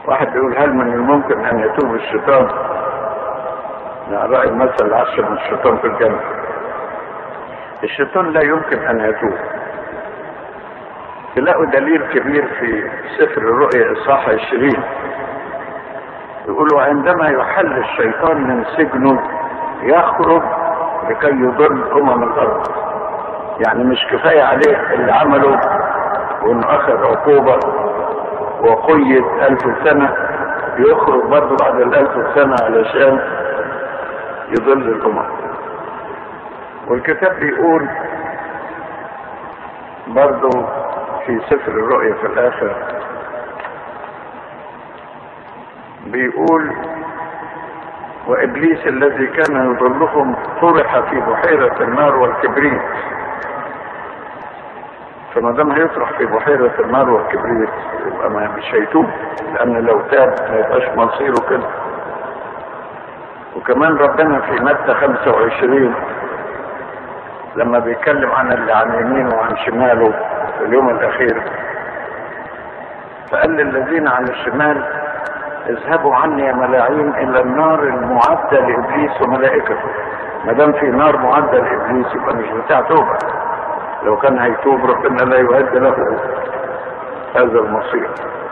واحد يقول هل من الممكن ان يتوب الشيطان لا رأي المثل العشر من الشيطان في الجنة الشيطان لا يمكن ان يتوب تلاقوا دليل كبير في سفر الرؤيا اصحاح 20 يقولوا عندما يحل الشيطان من سجنه يخرج لكي يضل امم الارض يعني مش كفايه عليه اللي عمله وانه اخذ عقوبه وقيد الف سنه يخرج برضه بعد الالف سنه علشان يضل الامم والكتاب بيقول برضه في سفر الرؤيا في الاخر بيقول وابليس الذي كان يضلهم طرح في بحيرة النار والكبريت فما دام هيطرح في بحيرة النار والكبريت يبقى ما مش هيتوب لان لو تاب ما يبقاش مصيره كده وكمان ربنا في مادة 25 لما بيتكلم عن اللي عن يمينه وعن شماله في اليوم الاخير فقال للذين على الشمال اذهبوا عني يا ملاعين الى النار المعدة لابليس وملائكته ما دام في نار معدة لابليس يبقى مش بتاع توبة لو كان هيتوب ربنا لا يعد له هذا المصير